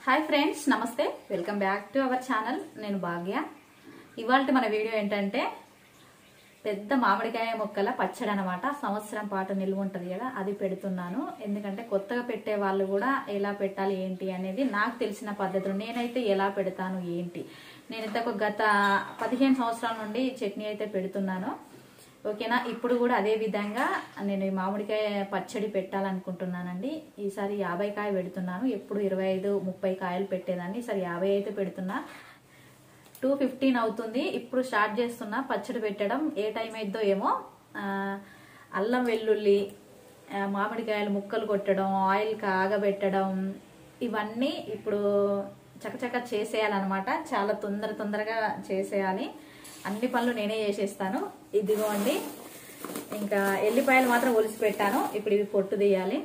Hi friends నమస్తే welcome back to our channel నేను భాగ్య ఇవాళ మన వీడియో ఏంటంటే పెద్ద మామిడికాయ మొక్కల పచ్చడి అనమాట సంవత్సరం పాటు నిల్వ ఉంటుంది కదా అది పెడుతున్నాను ఎందుకంటే కొత్తగా పెట్టే వాళ్ళు కూడా ఎలా పెట్టాలి ఏంటి అనేది నాకు తెలిసిన పద్ధతులు నేనైతే ఎలా పెడతాను ఏంటి నేనైతే ఒక గత పదిహేను సంవత్సరాల నుండి చట్నీ అయితే పెడుతున్నాను ఓకేనా ఇప్పుడు కూడా అదే విధంగా నేను ఈ మామిడికాయ పచ్చడి పెట్టాలనుకుంటున్నానండి ఈసారి యాభై కాయ పెడుతున్నాను ఎప్పుడు ఇరవై ఐదు ముప్పై కాయలు పెట్టేదాన్ని ఈసారి యాభై అయితే పెడుతున్నా టూ ఫిఫ్టీన్ అవుతుంది ఇప్పుడు స్టార్ట్ చేస్తున్నా పచ్చడి పెట్టడం ఏ టైం అయిద్దో ఏమో ఆ, అల్లం వెల్లుల్లి ఆ, మామిడికాయలు ముక్కలు కొట్టడం ఆయిల్ కాగబెట్టడం ఇవన్నీ ఇప్పుడు చకచక చేసేయాలన్నమాట చాలా తొందర తొందరగా చేసేయాలి అన్ని పనులు నేనే చేసేస్తాను ఇదిగోండి ఇంకా ఎల్లిపాయలు మాత్రం ఒలిసి పెట్టాను ఇప్పుడు ఇవి పొట్టు తీయాలి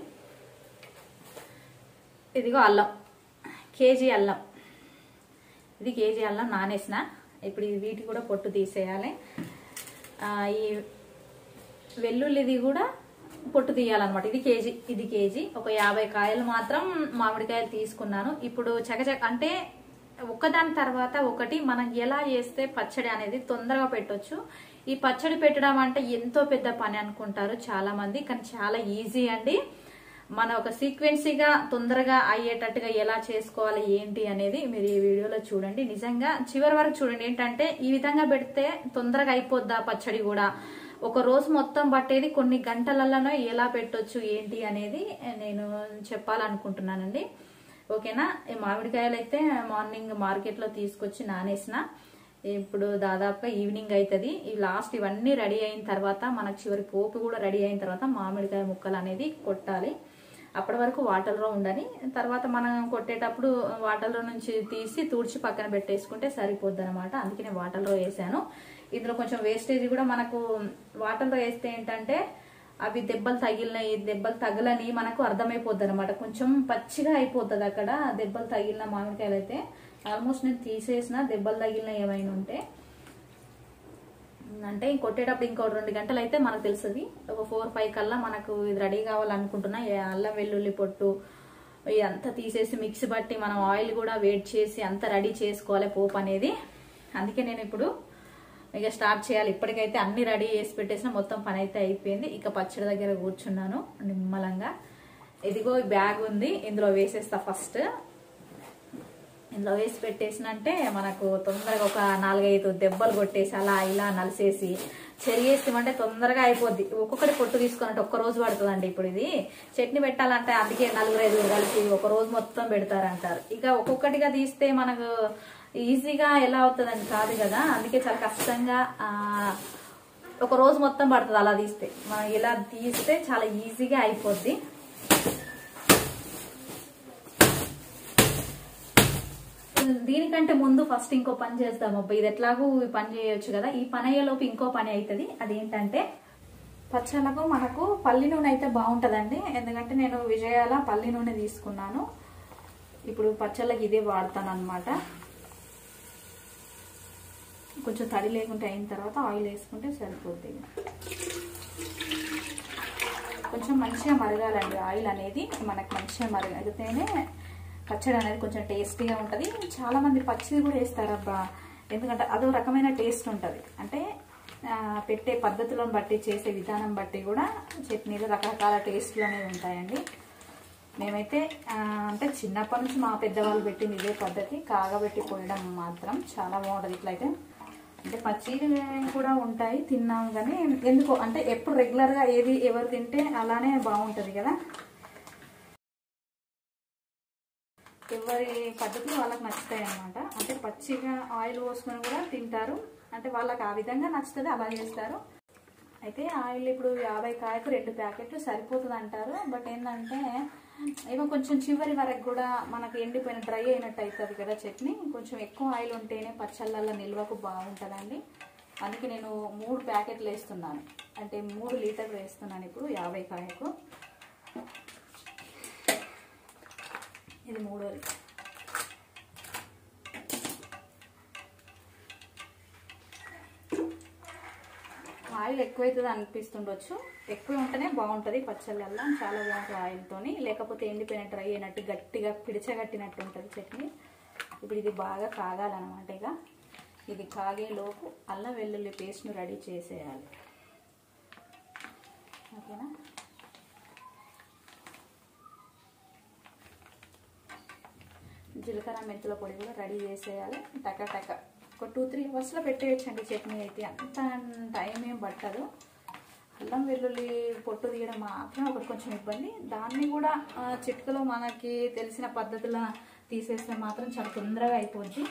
ఇదిగో అల్లం కేజీ అల్లం ఇది కేజీ అల్లం నానేసిన ఇప్పుడు ఇది వీటి కూడా పొట్టు తీసేయాలి ఆ, ఈ వెల్లుల్లిది కూడా పొట్టు తీయాలన్నమాట ఇది కేజీ ఇది కేజీ ఒక యాభై కాయలు మాత్రం మామిడికాయలు తీసుకున్నాను ఇప్పుడు చకచక అంటే ఒకదాని తర్వాత ఒకటి మనం ఎలా చేస్తే పచ్చడి అనేది తొందరగా పెట్టొచ్చు ఈ పచ్చడి పెట్టడం అంటే ఎంతో పెద్ద పని అనుకుంటారు చాలా మంది కానీ చాలా ఈజీ అండి మన ఒక సీక్వెన్సీగా తొందరగా అయ్యేటట్టుగా ఎలా చేసుకోవాలి ఏంటి అనేది మీరు ఈ వీడియోలో చూడండి నిజంగా చివరి వరకు చూడండి ఏంటంటే ఈ విధంగా పెడితే తొందరగా అయిపోద్దా పచ్చడి కూడా ఒక రోజు మొత్తం పట్టేది కొన్ని గంటలలోనే ఎలా పెట్టొచ్చు ఏంటి అనేది నేను చెప్పాలనుకుంటున్నానండి ఓకేనా ఈ మామిడికాయలు అయితే మార్నింగ్ మార్కెట్లో తీసుకొచ్చి నానేసిన ఇప్పుడు దాదాపుగా ఈవినింగ్ అవుతుంది ఈ లాస్ట్ ఇవన్నీ రెడీ అయిన తర్వాత మనకు చివరి పోపు కూడా రెడీ అయిన తర్వాత మామిడికాయ ముక్కలు అనేది కొట్టాలి అప్పటి వరకు వాటర్లో ఉండని తర్వాత మనం కొట్టేటప్పుడు వాటర్లో నుంచి తీసి తుడిచి పక్కన పెట్టేసుకుంటే సరిపోద్ది అనమాట అందుకనే వాటర్లో వేసాను ఇందులో కొంచెం వేస్టేజ్ కూడా మనకు వాటర్లో వేస్తే ఏంటంటే అవి దెబ్బలు తగిలినాయి దెబ్బలు తగలని మనకు అర్థమైపోద్ది అనమాట కొంచెం పచ్చిగా అయిపోతుంది అక్కడ దెబ్బలు తగిలిన మామిడికాయలు అయితే ఆల్మోస్ట్ నేను తీసేసిన దెబ్బలు తగిలిన ఏమైనా ఉంటే అంటే కొట్టేటప్పుడు ఇంకో రెండు గంటలు అయితే మనకు తెలుస్తుంది ఒక ఫోర్ ఫైవ్ కల్లా మనకు ఇది రెడీ కావాలనుకుంటున్నా ఈ అల్లం వెల్లుల్లి పొట్టు ఇదంతా తీసేసి మిక్సీ బట్టి మనం ఆయిల్ కూడా వేడి చేసి అంతా రెడీ చేసుకోవాలి పోపు అనేది అందుకే నేను ఇప్పుడు ఇక స్టార్ట్ చేయాలి ఇప్పటికైతే అన్ని రెడీ చేసి పెట్టేసిన మొత్తం పని అయితే అయిపోయింది ఇక పచ్చడి దగ్గర కూర్చున్నాను నిమ్మలంగా ఇదిగో ఈ బ్యాగ్ ఉంది ఇందులో వేసేస్తా ఫస్ట్ ఇందులో వేసి పెట్టేసినంటే మనకు తొందరగా ఒక నాలుగైదు దెబ్బలు కొట్టేసి అలా ఇలా నలిసేసి చెరిగేస్తామంటే తొందరగా అయిపోద్ది ఒక్కొక్కటి పొట్టు తీసుకున్నట్టు ఒక్క రోజు పడుతుందండి ఇప్పుడు ఇది చట్నీ పెట్టాలంటే అందుకే నలుగురు ఐదుగురు కలిసి ఒక రోజు మొత్తం పెడతారంటారు ఇక ఒక్కొక్కటిగా తీస్తే మనకు ఈజీగా ఎలా అవుతుందని కాదు కదా అందుకే చాలా కష్టంగా ఆ, ఒక రోజు మొత్తం పడుతుంది అలా తీస్తే మనం ఇలా తీస్తే చాలా ఈజీగా అయిపోద్ది దీనికంటే ముందు ఫస్ట్ ఇంకో పని చేద్దాం అబ్బా ఇది ఎట్లాగూ ఈ పని చేయొచ్చు కదా ఈ పని అయ్యేలోపు ఇంకో పని అవుతుంది అదేంటంటే పచ్చళ్ళకు మనకు పల్లి నూనె అయితే బాగుంటుందండి ఎందుకంటే నేను విజయాల పల్లి నూనె తీసుకున్నాను ఇప్పుడు పచ్చళ్ళకి ఇదే వాడతాను అనమాట కొంచెం తడి లేకుంటే అయిన తర్వాత ఆయిల్ వేసుకుంటే సరిపోద్ది కొంచెం మంచిగా మరగాలండి ఆయిల్ అనేది మనకు మంచిగా మరగలిగితేనే పచ్చడి అనేది కొంచెం టేస్టీగా ఉంటుంది చాలా మంది పచ్చిది కూడా వేస్తారబ్బా ఎందుకంటే అదో రకమైన టేస్ట్ ఉంటుంది అంటే ఆ, పెట్టే పద్ధతులను బట్టి చేసే విధానం బట్టి కూడా చట్నీలు రకరకాల టేస్ట్లు అనేవి ఉంటాయండి మేమైతే ఆ, అంటే చిన్నప్పటి నుంచి మా పెద్దవాళ్ళు పెట్టింది ఇదే పద్ధతి కాగబెట్టి పోయడం మాత్రం చాలా బాగుంటుంది ఇట్లయితే అంటే పచ్చి కూడా ఉంటాయి తిన్నాం కానీ ఎందుకో అంటే ఎప్పుడు రెగ్యులర్గా ఏది ఎవరు తింటే అలానే బాగుంటుంది కదా ఎవరి పద్ధతులు వాళ్ళకి నచ్చుతాయి అనమాట అంటే పచ్చిగా ఆయిల్ పోసుకొని కూడా తింటారు అంటే వాళ్ళకి ఆ విధంగా నచ్చుతుంది అలా చేస్తారు అయితే ఆయిల్ ఇప్పుడు యాభై కాయకు రెండు ప్యాకెట్లు సరిపోతుంది అంటారు బట్ ఏంటంటే ఏమో కొంచెం చివరి వరకు కూడా మనకు ఎండిపోయిన డ్రై అయినట్టు అవుతుంది కదా చట్నీ కొంచెం ఎక్కువ ఆయిల్ ఉంటేనే పచ్చళ్ళల్లో నిల్వకు బాగుంటుందండి అందుకే నేను మూడు ప్యాకెట్లు వేస్తున్నాను అంటే మూడు లీటర్లు వేస్తున్నాను ఇప్పుడు యాభై కాయకు ఇది మూడోది ఆయిల్ ఎక్కువైతుంది అనిపిస్తుండొచ్చు ఎక్కువ ఉంటేనే బాగుంటుంది పచ్చళ్ళల్లో చాలా బాగుంటుంది ఆయిల్తోని లేకపోతే ఎండిపోయినట్టు డ్రై అయినట్టు గట్టిగా పిడిచగట్టినట్టు ఉంటుంది చట్నీ ఇప్పుడు ఇది బాగా కాగాలన్నమాట ఇక ఇది కాగేలోపు అల్లం వెల్లుల్లి పేస్ట్ను రెడీ చేసేయాలి ఓకేనా జీలకర్ర మెంతుల పొడి కూడా రెడీ చేసేయాలి టక టక ఒక టూ త్రీ అవర్స్లో పెట్టేయచ్చండి చట్నీ అయితే అంత టైం ఏం పట్టదు అల్లం వెల్లుల్లి పొట్టు తీయడం మాత్రం ఒకటి కొంచెం ఇబ్బంది దాన్ని కూడా ఆ, చిటికలో మనకి తెలిసిన పద్ధతిలో తీసేస్తే మాత్రం చాలా తొందరగా అయిపోద్ది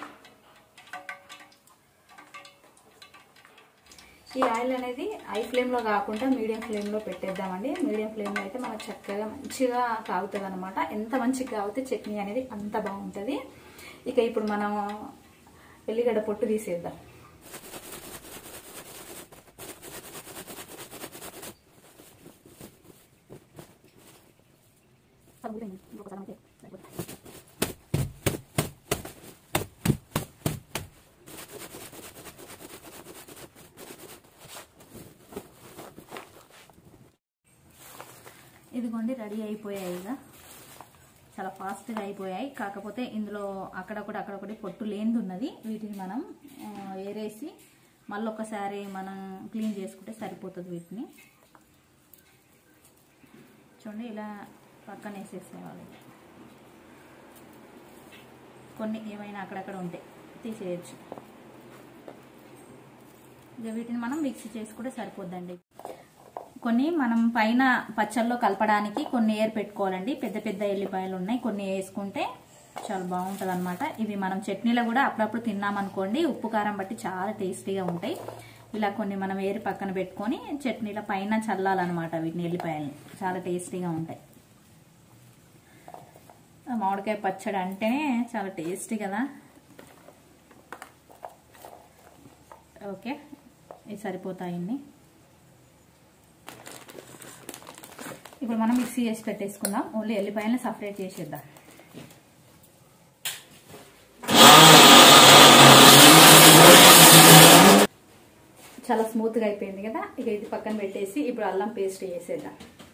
ఈ ఆయిల్ అనేది హై ఫ్లేమ్లో కాకుండా మీడియం ఫ్లేమ్లో పెట్టేద్దామండి మీడియం ఫ్లేమ్లో అయితే మనకు చక్కగా మంచిగా కాగుతుంది అనమాట ఎంత మంచిగా కాగితే చట్నీ అనేది అంత బాగుంటుంది ఇక ఇప్పుడు మనం ఎల్లిగడ్డ పొట్టు తీసేద్దాం ఇదిగోండి రెడీ అయిపోయాయి ఇక చాలా ఫాస్ట్గా అయిపోయాయి కాకపోతే ఇందులో అక్కడొకటి అక్కడొకటి పొట్టు లేనిది ఉన్నది వీటిని మనం ఆ, ఏరేసి మళ్ళీ ఒకసారి మనం క్లీన్ చేసుకుంటే సరిపోతుంది వీటిని చూడండి ఇలా పక్కన వేసేసేవాళ్ళు కొన్ని ఏమైనా అక్కడక్కడ ఉంటే తీసేయచ్చు ఇక వీటిని మనం మిక్సీ చేసుకుంటే సరిపోద్దండి కొన్ని మనం పైన పచ్చళ్ళలో కలపడానికి కొన్ని ఏర్ పెట్టుకోవాలండి పెద్ద పెద్ద ఎల్లిపాయలు ఉన్నాయి కొన్ని వేసుకుంటే చాలా బాగుంటుంది అనమాట ఇవి మనం చట్నీలో కూడా అప్పుడప్పుడు తిన్నామనుకోండి ఉప్పు కారం బట్టి చాలా టేస్టీగా ఉంటాయి ఇలా కొన్ని మనం ఏరి పక్కన పెట్టుకొని చట్నీల పైన చల్లాలన్నమాట వీటిని ఎల్లిపాయలని చాలా టేస్టీగా ఉంటాయి ఆ మామిడికాయ పచ్చడి అంటేనే చాలా టేస్టీ కదా ఓకే ఇవి సరిపోతాయండి ఇప్పుడు మనం మిక్సీ చేసి పెట్టేసుకుందాం ఓన్లీ ఎల్లిపాయలను సపరేట్ చేసేద్దాం చాలా స్మూత్గా అయిపోయింది కదా ఇక ఇది పక్కన పెట్టేసి ఇప్పుడు అల్లం పేస్ట్ వేసేద్దాం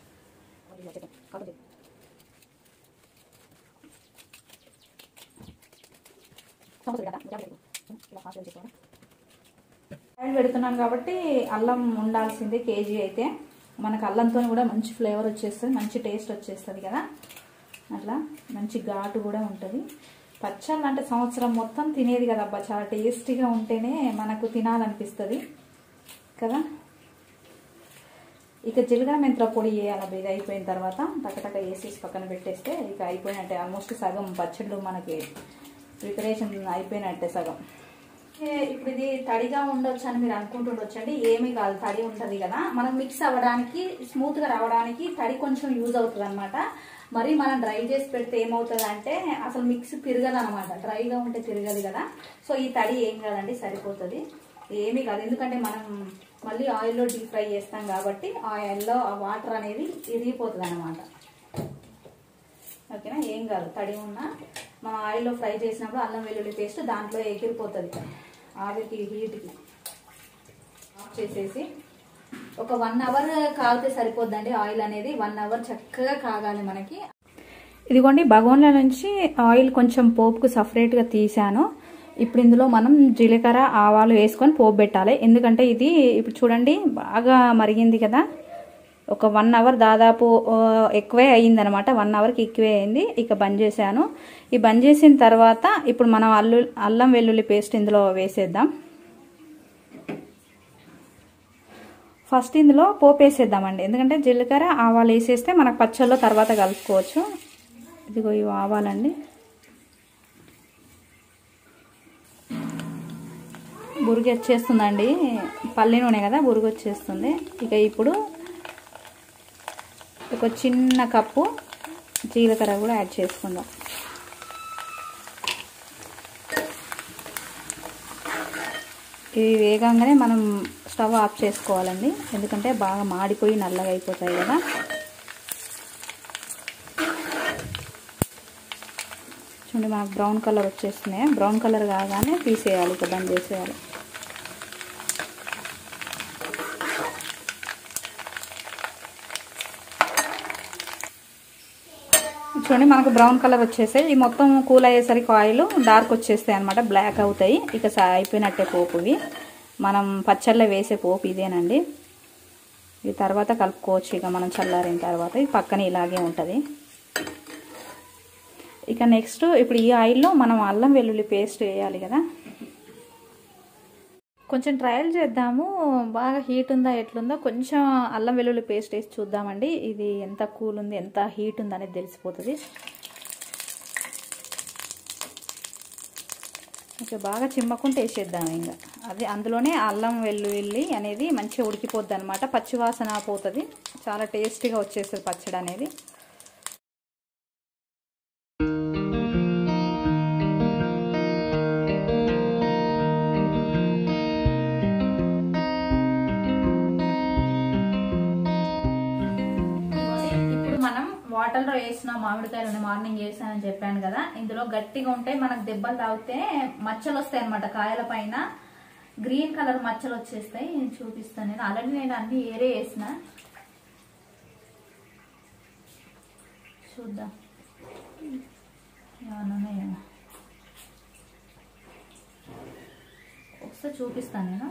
ఆయిల్ పెడుతున్నాను కాబట్టి అల్లం ఉండాల్సిందే కేజీ అయితే మనకు అల్లంతో కూడా మంచి ఫ్లేవర్ వచ్చేస్తుంది మంచి టేస్ట్ వచ్చేస్తుంది కదా అట్లా మంచి ఘాటు కూడా ఉంటుంది పచ్చళ్ళు అంటే సంవత్సరం మొత్తం తినేది కదా అబ్బా చాలా టేస్టీగా ఉంటేనే మనకు తినాలనిపిస్తుంది కదా ఇక జీలకర్ర మెంతుల పొడి వేయాలి ఇది అయిపోయిన తర్వాత టకటక వేసేసి పక్కన పెట్టేస్తే ఇక అయిపోయినట్టే ఆల్మోస్ట్ సగం పచ్చళ్ళు మనకి ప్రిపరేషన్ అయిపోయినట్టే సగం ఏ, ఇప్పుడు ఇది తడిగా ఉండొచ్చు అని మీరు అనుకుంటుండొచ్చు అండి ఏమీ కాదు తడి ఉంటది కదా మనం మిక్స్ అవ్వడానికి స్మూత్ గా రావడానికి తడి కొంచెం యూజ్ అవుతుంది అనమాట మరి మనం డ్రై చేసి పెడితే ఏమవుతుంది అంటే అసలు మిక్స్ తిరగదు అనమాట డ్రైగా ఉంటే తిరగదు కదా సో ఈ తడి ఏం కాదండి సరిపోతుంది ఏమీ కాదు ఎందుకంటే మనం మళ్ళీ ఆయిల్లో డీప్ ఫ్రై చేస్తాం కాబట్టి ఆయిల్లో ఆ వాటర్ అనేది ఇరిగిపోతుంది అనమాట ఓకేనా ఏం కాదు తడి ఉన్న మనం ఆయిల్లో ఫ్రై చేసినప్పుడు అల్లం వెల్లుల్లి పేస్ట్ దాంట్లో ఎగిరిపోతుంది ఆవిరికి హీట్కి ఆఫ్ చేసేసి ఒక వన్ అవర్ కాగితే సరిపోద్దండి ఆయిల్ అనేది వన్ అవర్ చక్కగా కాగాలి మనకి ఇదిగోండి బగోన్ల నుంచి ఆయిల్ కొంచెం పోపుకు సపరేట్గా తీసాను ఇప్పుడు ఇందులో మనం జీలకర్ర ఆవాలు వేసుకొని పోపు పెట్టాలి ఎందుకంటే ఇది ఇప్పుడు చూడండి బాగా మరిగింది కదా ఒక వన్ అవర్ దాదాపు ఆ, ఎక్కువే అయ్యిందనమాట వన్ అవర్కి ఎక్కువే అయింది ఇక బంద్ చేశాను ఈ బంద్ చేసిన తర్వాత ఇప్పుడు మనం అల్లు అల్లం వెల్లుల్లి పేస్ట్ ఇందులో వేసేద్దాం ఫస్ట్ ఇందులో పోపు వేసేద్దామండి ఎందుకంటే జీలకర్ర ఆవాలు వేసేస్తే మనకు పచ్చళ్ళలో తర్వాత కలుపుకోవచ్చు ఇదిగో ఇవి ఆవాలండి బురుగు వచ్చేస్తుందండి పల్లి నూనె కదా బురుగు వచ్చేస్తుంది ఇక ఇప్పుడు ఒక చిన్న కప్పు జీలకర్ర కూడా యాడ్ చేసుకుందాం ఇవి వేగంగానే మనం స్టవ్ ఆఫ్ చేసుకోవాలండి ఎందుకంటే బాగా మాడిపోయి నల్లగా అయిపోతాయి కదా చూడండి మనకు బ్రౌన్ కలర్ వచ్చేస్తున్నాయి బ్రౌన్ కలర్ కాగానే తీసేయాలి ఇక బంద్ చేసేయాలి చూడండి మనకు బ్రౌన్ కలర్ వచ్చేసాయి ఈ మొత్తం కూల్ అయ్యేసరికి ఆయిల్ డార్క్ వచ్చేస్తాయి అనమాట బ్లాక్ అవుతాయి ఇక సా- అయిపోయినట్టే పోపు ఇవి మనం పచ్చళ్ళలో వేసే పోపు ఇదేనండి ఇది తర్వాత కలుపుకోవచ్చు ఇక మనం చల్లారిన తర్వాత ఇది పక్కన ఇలాగే ఉంటుంది ఇక నెక్స్ట్ ఇప్పుడు ఈ ఆయిల్లో మనం అల్లం వెల్లుల్లి పేస్ట్ వేయాలి కదా కొంచెం ట్రయల్ చేద్దాము బాగా హీట్ ఉందా ఎట్లుందో కొంచెం అల్లం వెల్లుల్లి పేస్ట్ వేసి చూద్దామండి ఇది ఎంత కూల్ ఉంది ఎంత హీట్ ఉంది అనేది తెలిసిపోతుంది ఓకే బాగా చిమ్మకుంటే వేసేద్దాం ఇంకా అది అందులోనే అల్లం వెల్లుల్లి అనేది మంచిగా ఉడికిపోద్ది అనమాట పచ్చివాసన పోతుంది చాలా టేస్టీగా వచ్చేస్తుంది పచ్చడి అనేది ఇప్పుడు మనం వాటర్ లో వేసిన మామిడికాయలు మార్నింగ్ వేసానని చెప్పాను కదా ఇందులో గట్టిగా ఉంటాయి మనకు దెబ్బలు తాగితే మచ్చలు వస్తాయి అనమాట కాయల పైన గ్రీన్ కలర్ మచ్చలు వచ్చేస్తాయి నేను చూపిస్తాను నేను ఆల్రెడీ నేను అన్ని ఏరే వేసిన చూద్దాం ఏమన్నా ఉన్నాయేమో ఒకసారి చూపిస్తాను నేను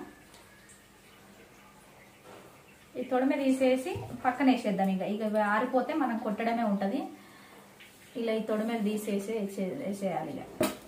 ఈ తొడిమ తీసేసి పక్కన వేసేద్దాం ఇక ఇక ఇవి ఆరిపోతే మనం కొట్టడమే ఉంటుంది ఇలా ఈ తొడిమలు తీసేసి వేసే వేసేయాలి ఇక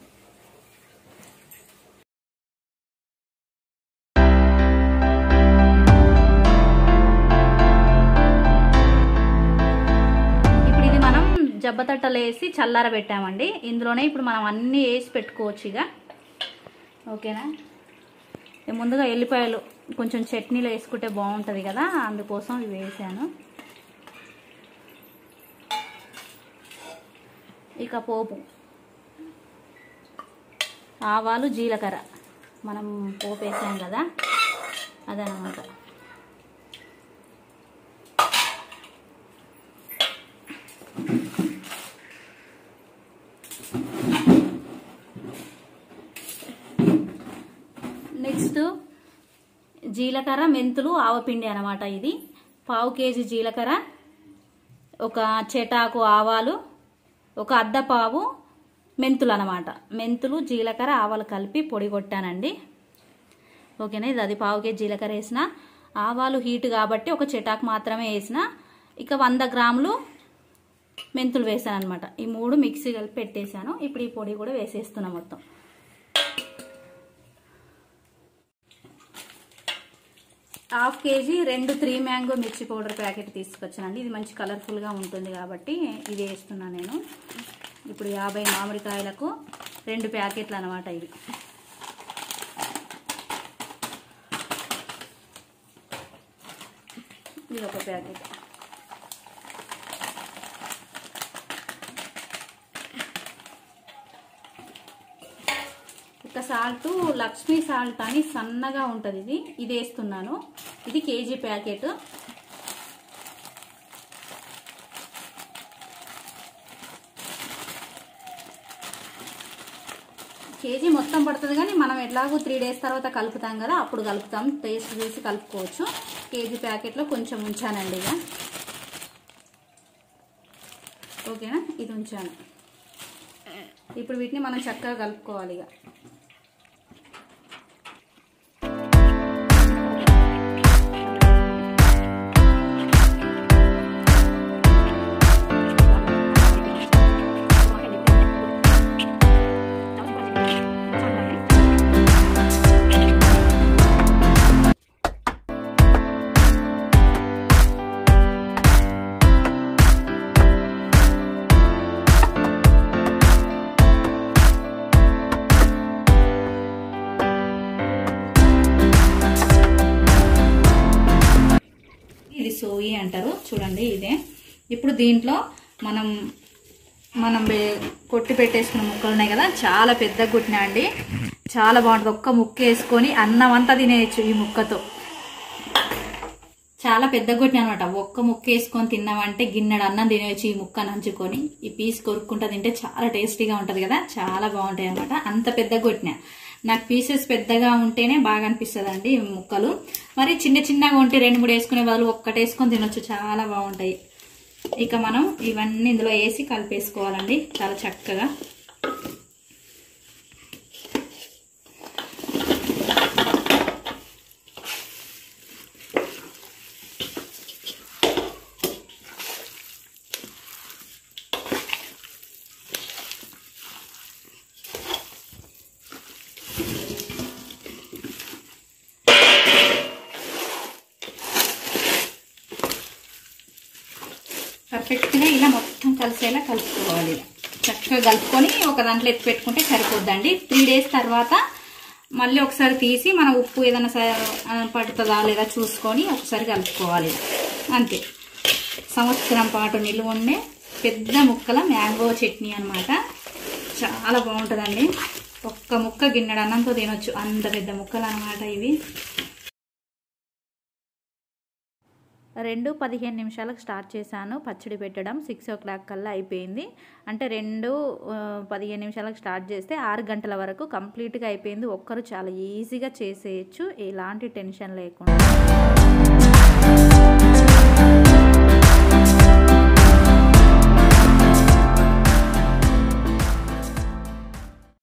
ఇప్పుడు ఇది మనం జబ్బతట్టలు వేసి చల్లార పెట్టామండి ఇందులోనే ఇప్పుడు మనం అన్నీ వేసి పెట్టుకోవచ్చు ఇక ఓకేనా ఇక ముందుగా ఎల్లిపాయలు కొంచెం చట్నీలో వేసుకుంటే బాగుంటుంది కదా అందుకోసం ఇవి వేసాను ఇక పోపు ఆవాలు జీలకర్ర మనం పోపు వేసాం కదా అదనమాట నెక్స్ట్ జీలకర్ర మెంతులు ఆవపిండి అనమాట ఇది పావు కేజీ జీలకర్ర ఒక చెటాకు ఆవాలు ఒక అద్ద పావు మెంతులు అనమాట మెంతులు జీలకర్ర ఆవాలు కలిపి పొడి కొట్టానండి ఓకేనా ఇది అది పావు కేజీ జీలకర్ర వేసిన ఆవాలు హీట్ కాబట్టి ఒక చెటాకు మాత్రమే వేసిన ఇక వంద గ్రాములు మెంతులు వేసాను అనమాట ఈ మూడు మిక్సీ కలిపి పెట్టేశాను ఇప్పుడు ఈ పొడి కూడా వేసేస్తున్నా మొత్తం హాఫ్ కేజీ రెండు త్రీ మ్యాంగో మిర్చి పౌడర్ ప్యాకెట్ తీసుకొచ్చానండి ఇది మంచి కలర్ఫుల్గా ఉంటుంది కాబట్టి ఇది వేస్తున్నాను నేను ఇప్పుడు యాభై మామిడికాయలకు రెండు ప్యాకెట్లు అనమాట ఇవి ఇది ఒక ప్యాకెట్ ఇక సాల్ట్ లక్ష్మీ సాల్ట్ అని సన్నగా ఉంటుంది ఇది ఇది వేస్తున్నాను ఇది కేజీ ప్యాకెట్ కేజీ మొత్తం పడుతుంది కానీ మనం ఎట్లాగో త్రీ డేస్ తర్వాత కలుపుతాం కదా అప్పుడు కలుపుతాం టేస్ట్ చూసి కలుపుకోవచ్చు కేజీ ప్యాకెట్లో కొంచెం ఉంచానండి ఇక ఓకేనా ఇది ఉంచాను ఇప్పుడు వీటిని మనం చక్కగా కలుపుకోవాలి ఇక ఇది సోయి అంటారు చూడండి ఇదే ఇప్పుడు దీంట్లో మనం మనం వే- కొట్టి పెట్టేసుకున్న ముక్కలు ఉన్నాయి కదా చాలా పెద్ద గుట్టినా అండి చాలా బాగుంటుంది ఒక్క ముక్క వేసుకొని అన్నం అంతా తినేయచ్చు ఈ ముక్కతో చాలా పెద్ద కొట్టిన అనమాట ఒక్క ముక్క వేసుకొని తిన్నామంటే గిన్నెడు అన్నం తినేయచ్చు ఈ ముక్క నంచుకొని ఈ పీస్ కొరుక్కుంటా తింటే చాలా టేస్టీగా ఉంటది కదా చాలా బాగుంటాయి అనమాట అంత పెద్ద కొట్టిన నాకు పీసెస్ పెద్దగా ఉంటేనే బాగా అనిపిస్తుంది అండి ఈ ముక్కలు మరి చిన్న చిన్నగా ఉంటే రెండు మూడు వేసుకునే బదులు ఒక్కటి వేసుకొని తినొచ్చు చాలా బాగుంటాయి ఇక మనం ఇవన్నీ ఇందులో వేసి కలిపేసుకోవాలండి చాలా చక్కగా పర్ఫెక్ట్గా ఇలా మొత్తం కలిసేలా కలుపుకోవాలి ఇలా. చక్కగా కలుపుకొని ఒక దాంట్లో ఎత్తి పెట్టుకుంటే సరిపోద్దండి త్రీ డేస్ తర్వాత మళ్ళీ ఒకసారి తీసి మన ఉప్పు ఏదైనా స- ఆ, పడుతుందా లేదా చూసుకొని ఒకసారి కలుపుకోవాలి అంతే సంవత్సరం పాటు నిలువ ఉండే పెద్ద ముక్కల మ్యాంగో చట్నీ అన్నమాట చాలా బాగుంటుందండి ఒక్క ముక్క గిన్నెడు అన్నంతో తినొచ్చు అంత పెద్ద ముక్కలు అన్నమాట ఇవి రెండు పదిహేను నిమిషాలకు స్టార్ట్ చేశాను పచ్చడి పెట్టడం సిక్స్ ఓ క్లాక్ కల్లా అయిపోయింది అంటే రెండు ఆ, పదిహేను నిమిషాలకు స్టార్ట్ చేస్తే ఆరు గంటల వరకు కంప్లీట్గా అయిపోయింది ఒక్కరు చాలా ఈజీగా చేసేయచ్చు ఎలాంటి టెన్షన్ లేకుండా